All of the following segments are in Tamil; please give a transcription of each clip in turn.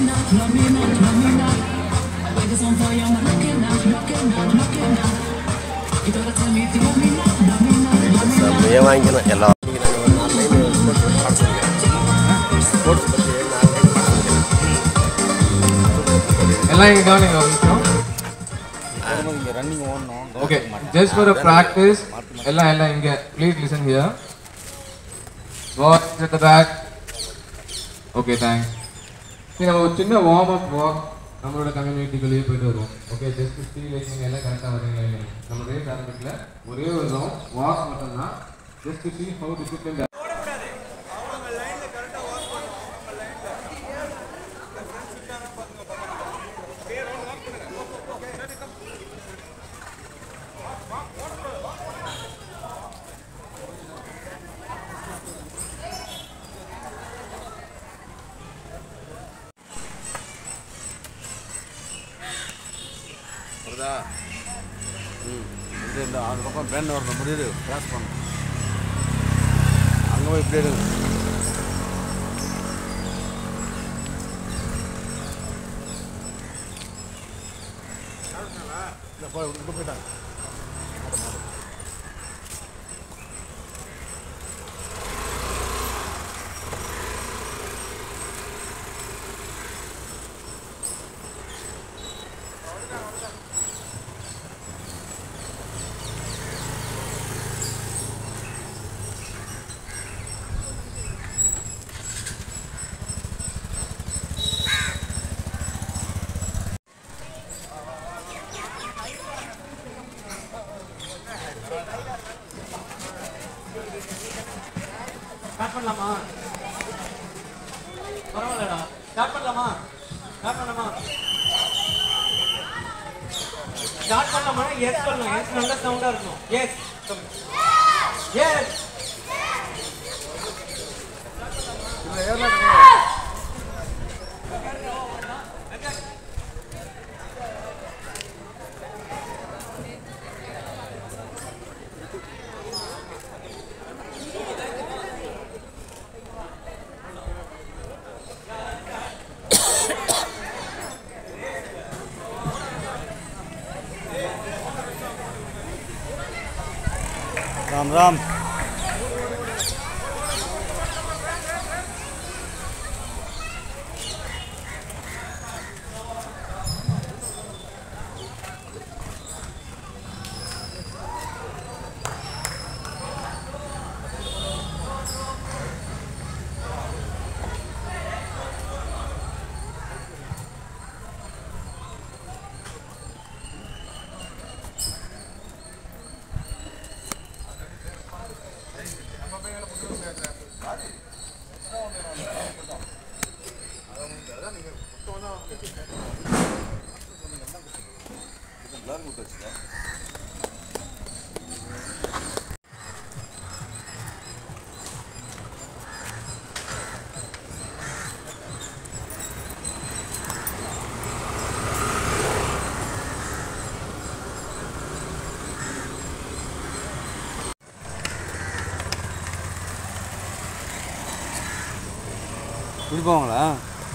செம்மையாக வாங்கிக்கணும் எல்லாம் ஒரு நாலு லைன் ஸ்போர்ட்ஸ் ஸ்போர்ட்ஸ் பற்றி நாலு லைன் எல்லாம் இங்கே கவனிங்க ஒரு நிமிஷம் இங்கே ரன்னிங் ஓடணும் ஓகே ஜஸ்ட் ஃபார் ப்ராக்டிஸ் எல்லாம் எல்லாம் இங்கே please listen here watch at the back okay thanks சரி நம்ம ஒரு சின்ன வார்ம் அப் வாக் நம்மளோட கம்யூனிட்டிக்குள்ளேயே போயிட்டு வருவோம் ஓகே ஜஸ்ட் ஃபீல் லைக் நீங்கள் எல்லாம் கரெக்டாக வரீங்களா இல்லையா நம்ம ரேஸ் ஆரம்பிக்கல ஒரே ஒரு ரவுண்ட் வாக் மட்டும்தான் ஜஸ்ட் ஃபீல் ஹவு டிசிப்ளின் வருதா ம் இந்த இந்த அந்த பக்கம் பேண்ட் வரணும் முடியுது கிராஸ் பண்ணணும் அங்கே போய் இப்படி எடுங்க இல்லை போய் இங்கே போயிட்டாங்க ஸ்டார்ட் பண்ணலாமா பரவாயில்லடா ஸ்டார்ட் பண்ணலாமா ஸ்டார்ட் பண்ணலாமா ஸ்டார்ட் பண்ணலாமா எஸ் சொல்லணும் எஸ் நல்ல சவுண்டா இருக்கணும் எஸ் எஸ் राम राम இப்படி போவாங்களா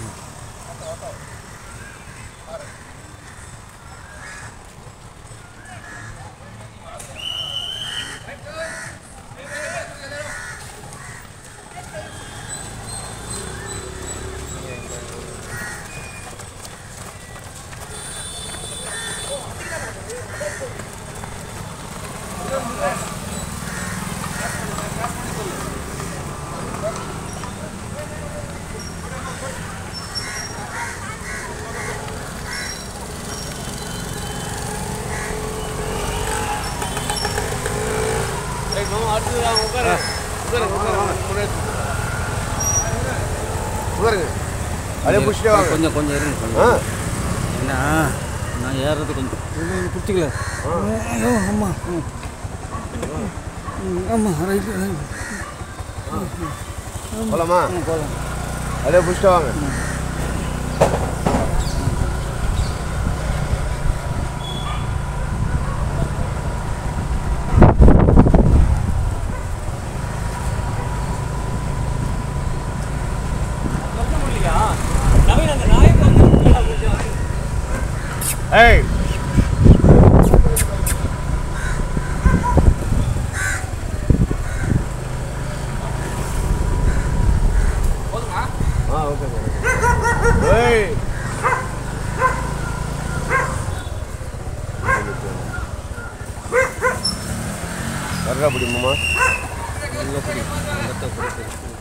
உட்காருங்க அப்படியே பிடிச்சிட்டே வாங்க கொஞ்சம் கொஞ்சம் இருங்க கொஞ்சம் ஆ என்ன நான் ஏறுறது கொஞ்சம் பிடிச்சிக்கல ஐயோ அம்மா ம். ம், ஆமா ரைட்டு போலாமா போகலாம் அப்படியே பிடிச்சிட்டே வாங்க சொல்ல முடியலையா நவீன் அந்த நாயை ஏய் ஆ ஓகே சார் ஏய் கரெக்டாக பிடிக்குமா இல்லை பிடி இந்த பிடி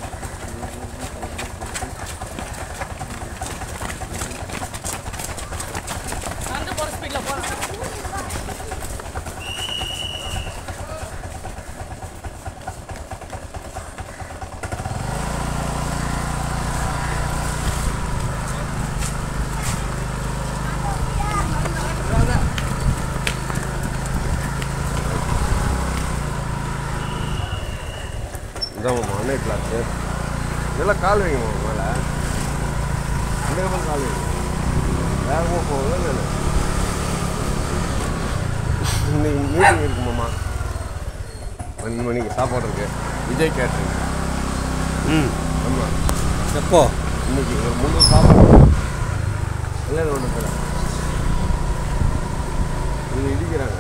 இதான் மாமா அன்னை கிளாஸு இதெல்லாம் கால் வைங்க மாமா மேலே இந்த பக்கம் கால் வைங்க வேகமாக போகுது இல்லை இன்னைக்கு மீட்டிங் இருக்கு மாமா பன்னெண்டு மணிக்கு சாப்பாடு இருக்கு விஜய் கேட்ரிங் ம் ஆமாம் எப்போ இன்னைக்கு ஒரு முந்நூறு சாப்பாடு இல்லை ஒன்று தர இது இடிக்கிறாங்க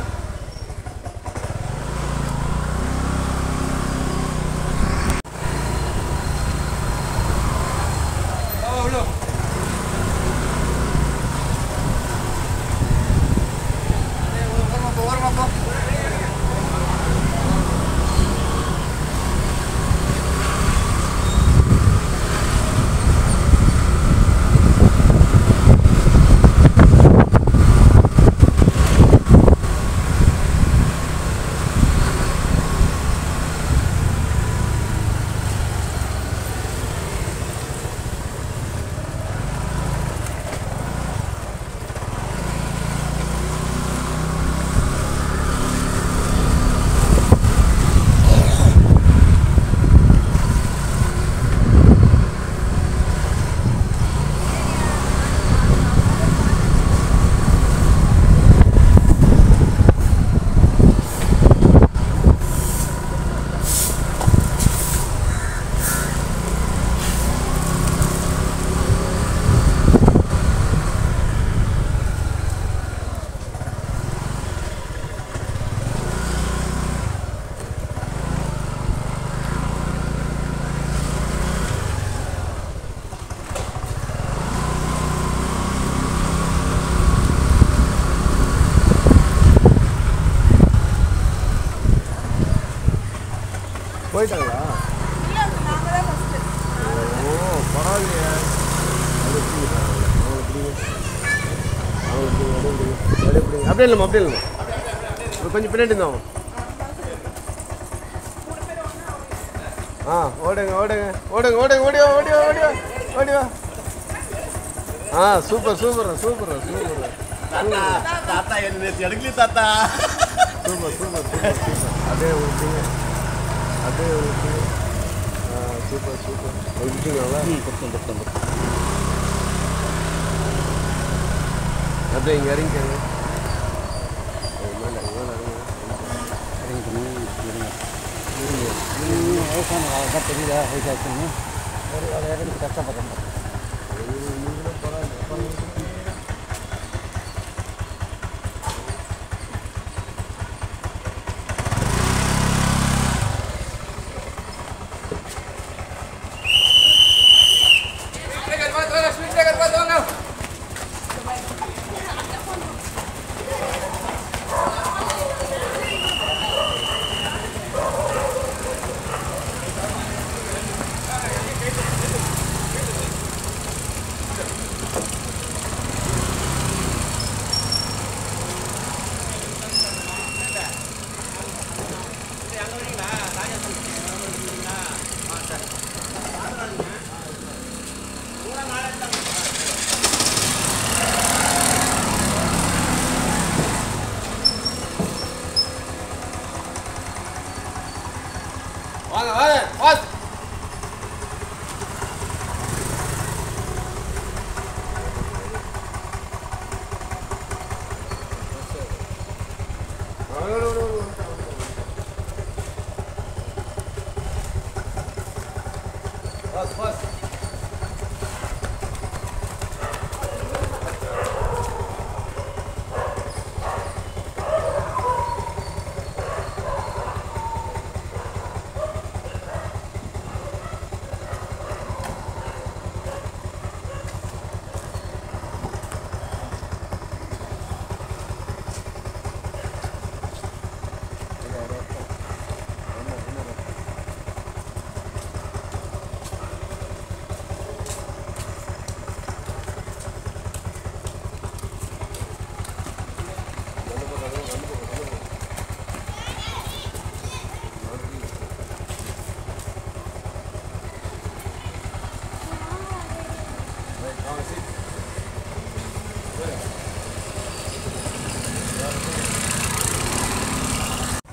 போயிட்டாங்களா ஓ பரவாயில்லையே அது பிடிங்க அவங்க பிடிங்க அவங்க பிடிங்க அப்படியே பிடிங்க அப்படியே பிடிங்க அப்படியே இல்லைம்மா அப்படியே இல்லைம்மா இப்போ கொஞ்சம் பின்னாடி இருந்தான் ஆ ஓடுங்க ஓடுங்க ஓடுங்க ஓடுங்க ஓடிவா ஓடிவா ஓடிவா ஓடிவா ஆ சூப்பர் சூப்பர் சூப்பர் சூப்பர் தாத்தா என்ன நேத்து எடுக்கல தாத்தா சூப்பர் சூப்பர் சூப்பர் சூப்பர் அப்படியே விட்டீங்க அப்படியே விட்டீங்க ஆ சூப்பர் சூப்பர் விட்டீங்களா பத்தம் பத்தம் அப்படியே இங்கே இறங்கிக்கங்க மேலே மேலே வயசான காலம் தெரியல வயசாச்சுன்னு அதை இறங்கி கஷ்டப்படுறேன் வாங்க வாங்க வாஸ் வாஸ் வாஸ்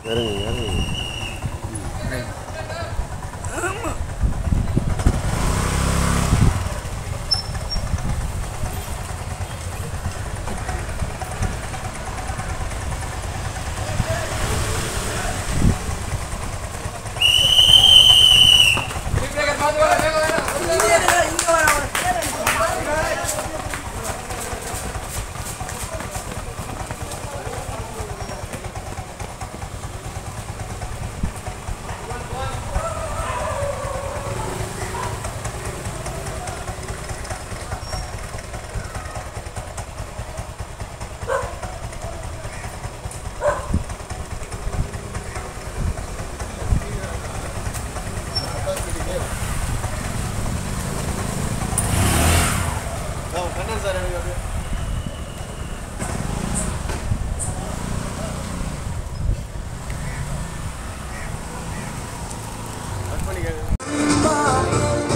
இறங்குங்க இறங்குங்க கண்ணன் சார் எனக்கு அப்படியே கட் பண்ணி கேட்க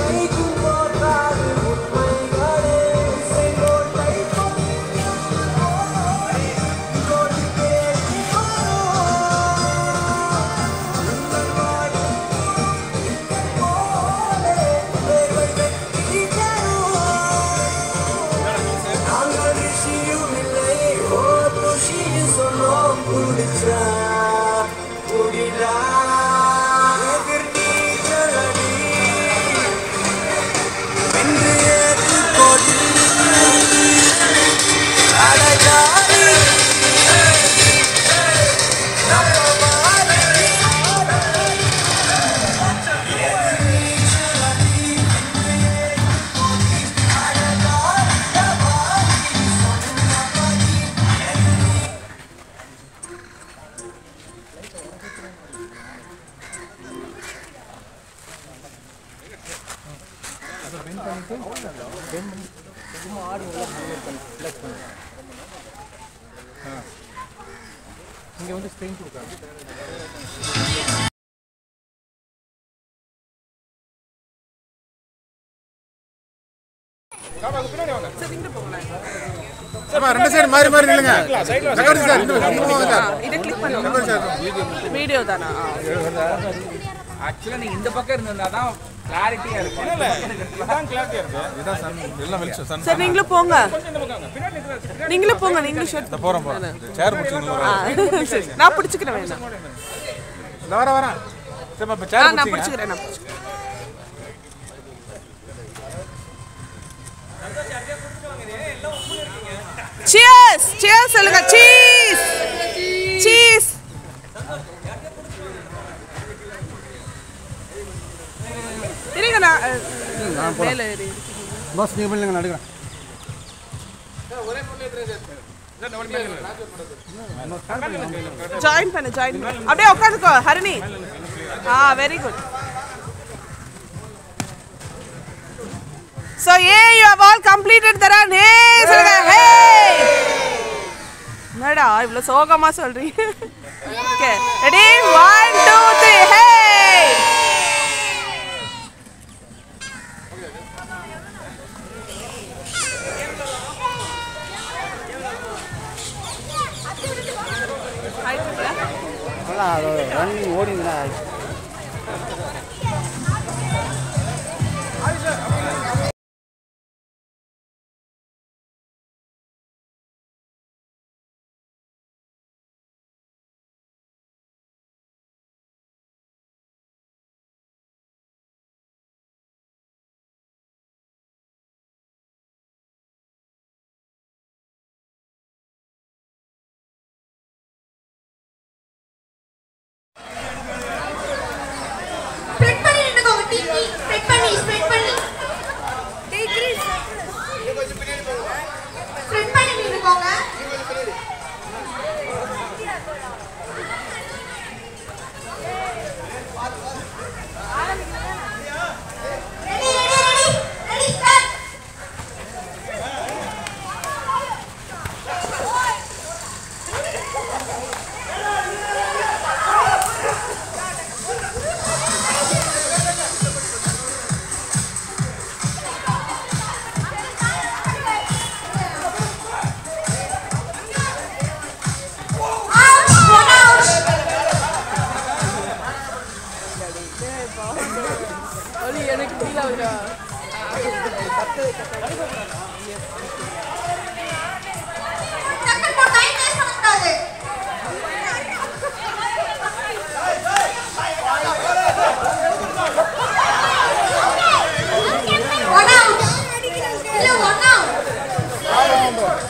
ரெண்டு சைடு மாறி மாறி நில்லுங்க ரெக்கார்டு சார் இந்த பக்கம் வாங்க சார் இதை கிளிக் பண்ணுங்க வீடியோ தானா ஆக்சுவலா நீங்க இந்த பக்கம் இருந்திருந்தா தான் கிளாரிட்டியா இருக்கும் இதான் சன் எல்லாம் வெளிச்சம் சன் சரி நீங்களும் போங்க நீங்களும் போங்க நீங்களும் ஷர்ட் போறோம் போறோம் சேர் பிடிச்சிங்க ஆ, சரி நான் பிடிச்சிக்கிறேன் வேணாம் இந்த வர வரேன் சரி இப்ப ஆ, சேர் நான் பிடிச்சிங்க பிடிச்சிக்கிறேன் நான் பிடிச்சிக்கிறேன் சியர்ஸ் சியர்ஸ் சொல்லுங்க சீஸ் சீஸ் இருங்க நான் அஹ், மேலே ஏறி பாஸ் நீங்கள் பண்ணுங்க நடுக்கிறேன் ஜாயின் பண்ணு ஜாயின் பண்ணு அப்படியே உட்காந்துக்கோ ஹரிணி ஆ very good So yeah, you have all completed the run. Hey, சொல்லுங்க. Hey. என்னடா இவ்வளோ சோகமா சொல்றீங்க okay ready one two three hey நல்லா அது ரன்னிங் ஓடிங்களா கீழே விழுவா டக்குனு போ டைம் வேஸ்ட் பண்ணக்கூடாது ஒன் அவுட் இல்ல ஒன் அவுட்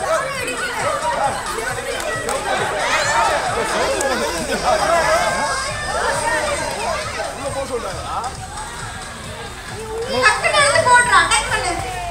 டக்குனு எடுத்து போடுறான் டைம் பண்ணு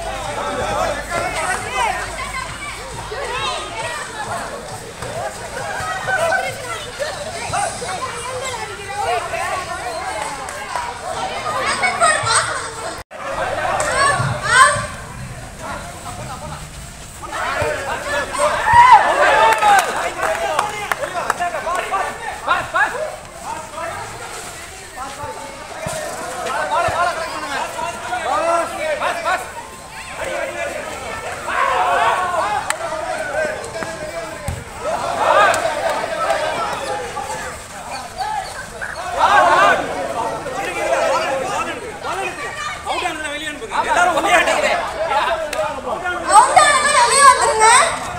அவுட் ஆனவங்க வெளிய வந்துருங்க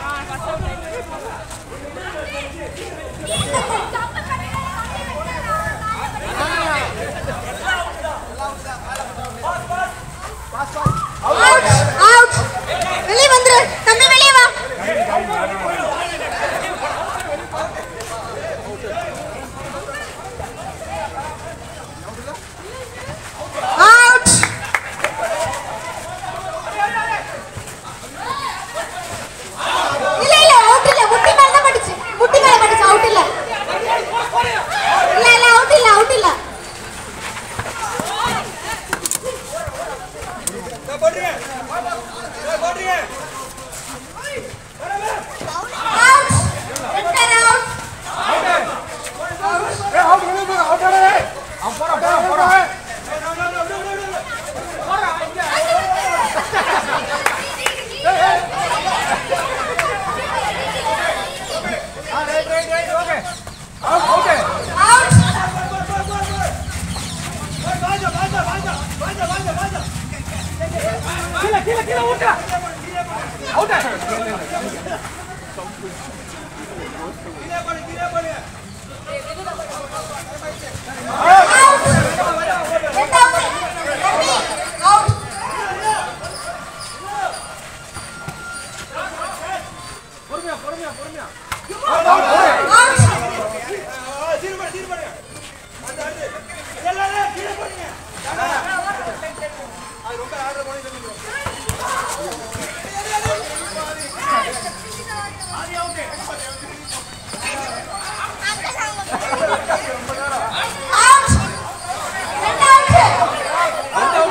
அவுட் அவுட் வெளிய வந்துரு தம்பி வெளிய வா அவுட் இல்ல இல்ல அவுட் இல்ல முட்டி மேல தான் பட்டுச்சு முட்டி மேல பட்டுச்சு அவுட் இல்ல இல்ல இல்ல அவுட் இல்ல அவுட் இல்ல out centre out out Get out. Tony, out. Out. Out. Get out.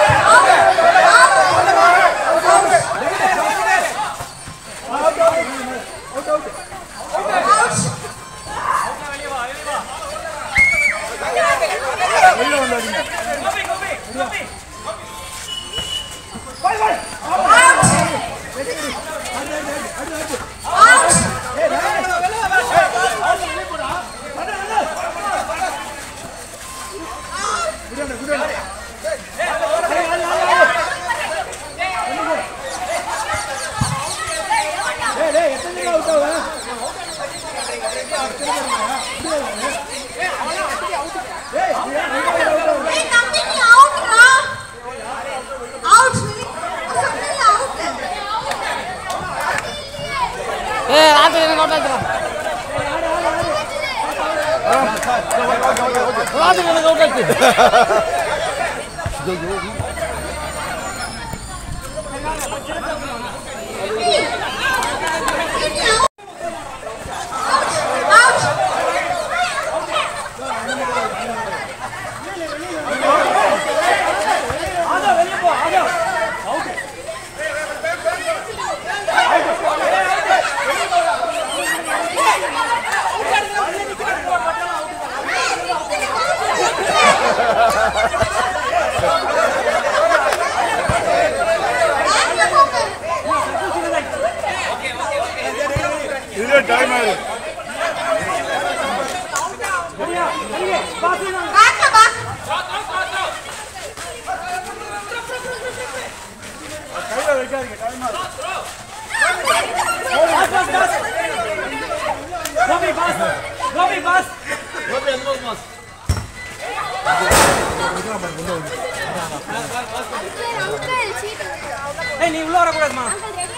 Hey, தம்பி, நீ out ரா. Out. சொன்னேன்ல, out. இதுல டைம் ஆகுது Back, back. Gopi pass Gopi pass ஏய் நீ உள்ள வரக்கூடாதுமா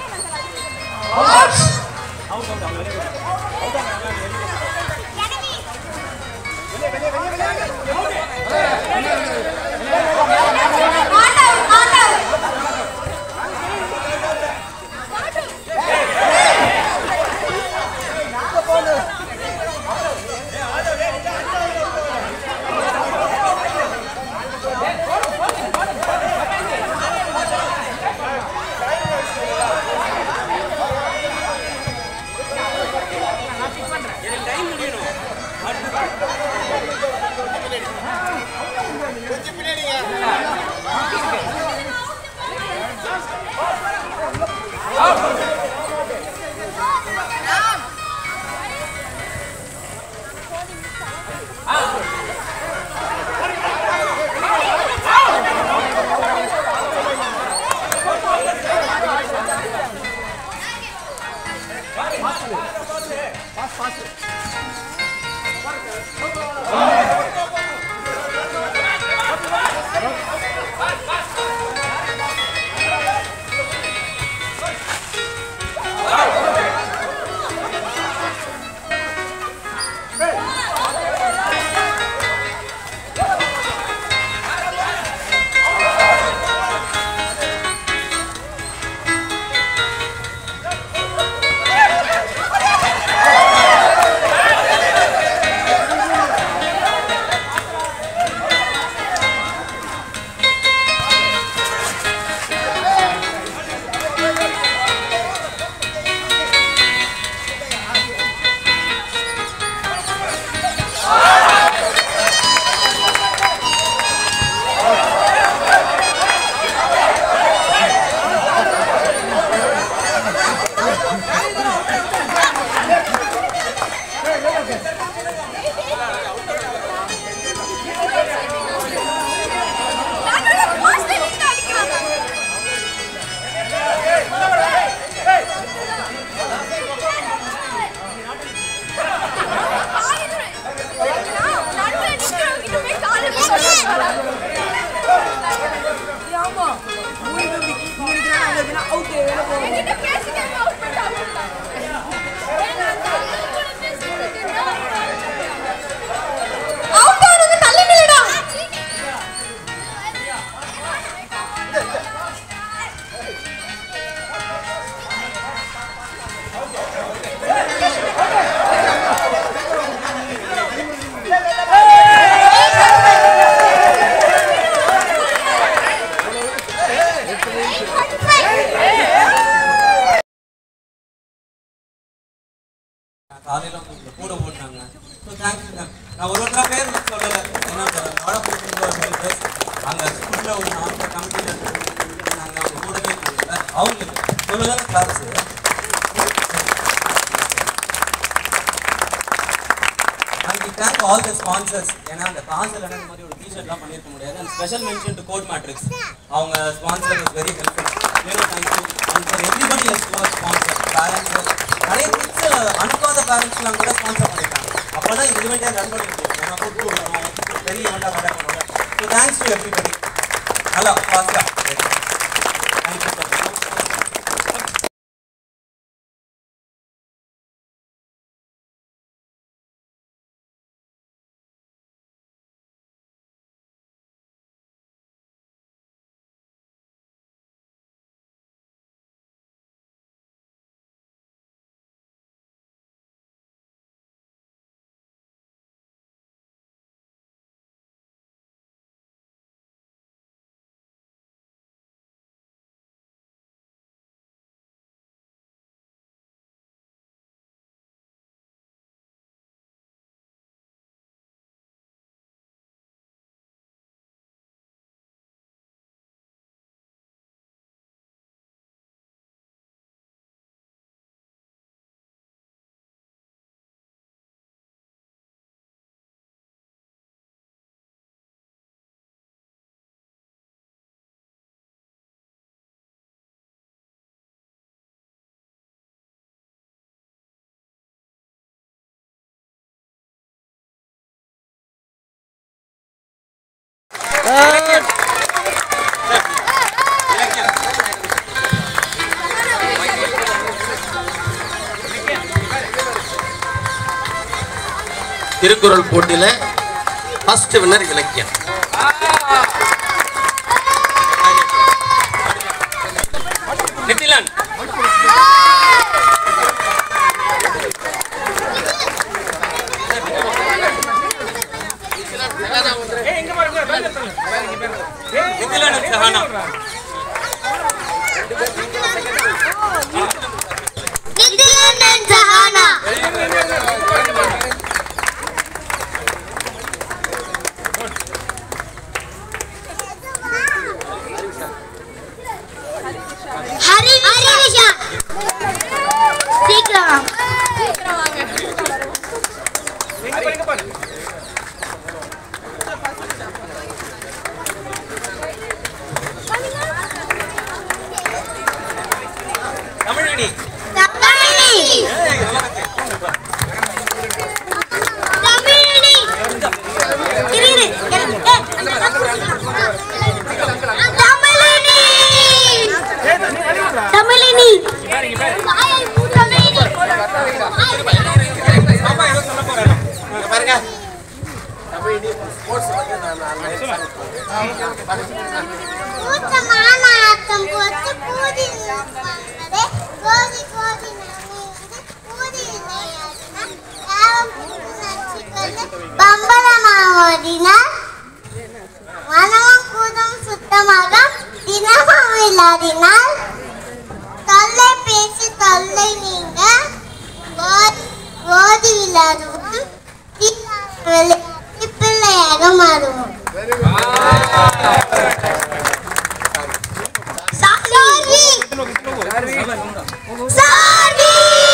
காலையில் உங்களுக்கு கூட ஓட்டினாங்க ஸோ தேங்க்ஸ் மேம் நான் ஒரு ஒருத்தரா பேர் மட்டும் சொல்லலை ஏன்னா நாட போட்டு அங்கே ஸ்கூலில் ஒரு நாலு கமிட்டியில் நாங்கள் அவங்க கூடவே இருக்காங்க அவங்களுக்கு சொல்லதான் class and we thank all the sponsors ஏன்னா அந்த காசு இல்லைன்னா இந்த மாதிரி ஒரு டிஷர்ட்லாம் பண்ணியிருக்க முடியாது and special mention to Code Matrix அவங்க sponsor was very helpful very thank you and for everybody yes was sponsor parents நிறைய கிட்ஸ் அனுப்பாத பேரண்ட்ஸ்லாம் கூட ஸ்பான்சர் பண்ணிட்டாங்க அப்போ தான் இந்த ஈவெண்ட்டே ரன் பண்ணி முடியும் ஏன்னா கூட்டு விடணும் பெரிய ஈவெண்ட்டாக கண்டக்ட் பண்ணுவோம் ஸோ தேங்க்ஸ் டு எவ்ரிபடி நல்லா ஃபாஸ்ட்டாக தேங்க்யூ திருக்குறள் போட்டியில ஃபர்ஸ்ட் வின்னர் இலக்கியம் நித்திலன் நித்திலன் and சஹானா நிதிலன் and சஹானா ஹரி ஹரிஷா சீக்கிரம் சீக்கிரம் வாங்க தமிழனி தமிழினி தமிழினி இரு இரு எனக்கு- ஏ, தமிழினி தமிழினி வாயை மூடு, தமிழினி. பாப்பா ஏதோ சொல்ல போறாரு இங்க பாருங்க கூட்டமான ஆட்டம் போட்டு கூடி நிற்பவர்களே, கோதி கோதி நனைந்து கூடி விளையாடினார். யாரும் கூடி நச்சுக்கொண்டு பம்பரமாக ஓடினார். மனமும் கூடும் சுத்தமாக தினமும் விளையாடினார். தொல்லை பேசி தொல்லை நீங்க ஓடி ஓடி விளையாடுவோம் விளையாடி பிள்ளையாக மாறுவோம் சாரி சாரி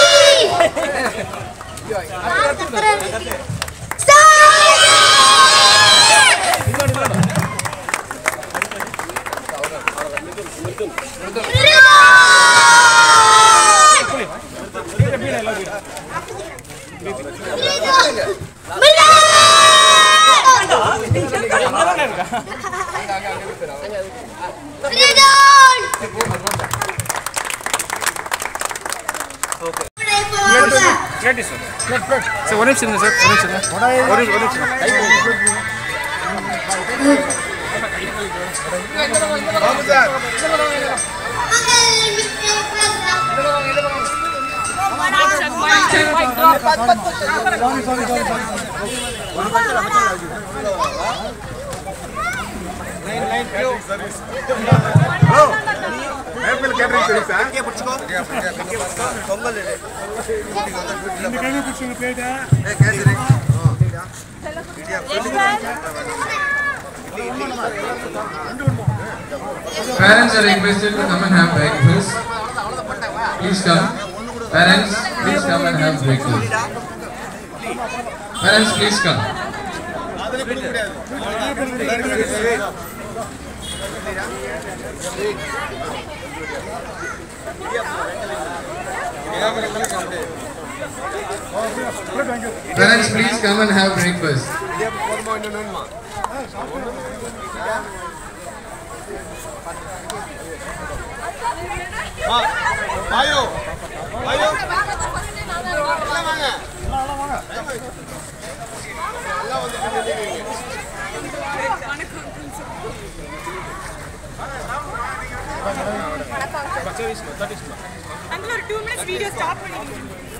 சார் ஒரு நிமிஷம் இருங்க சார் ஒரு நிமிஷம் இருங்க. ஒரு நிமிஷம் ஒரு நிமிஷம் ஏப்ரல் கேட்டரிங் சர்வீஸா Parents are requested to come and have breakfast. Please come. Parents, please come and have breakfast. Parents, please come. Parents, please come and have breakfast. வாயோ வாயோ அங்கிள் ஒரு டூ மினிட்ஸ் வீடியோ ஸ்டாப் பண்ணிடுங்க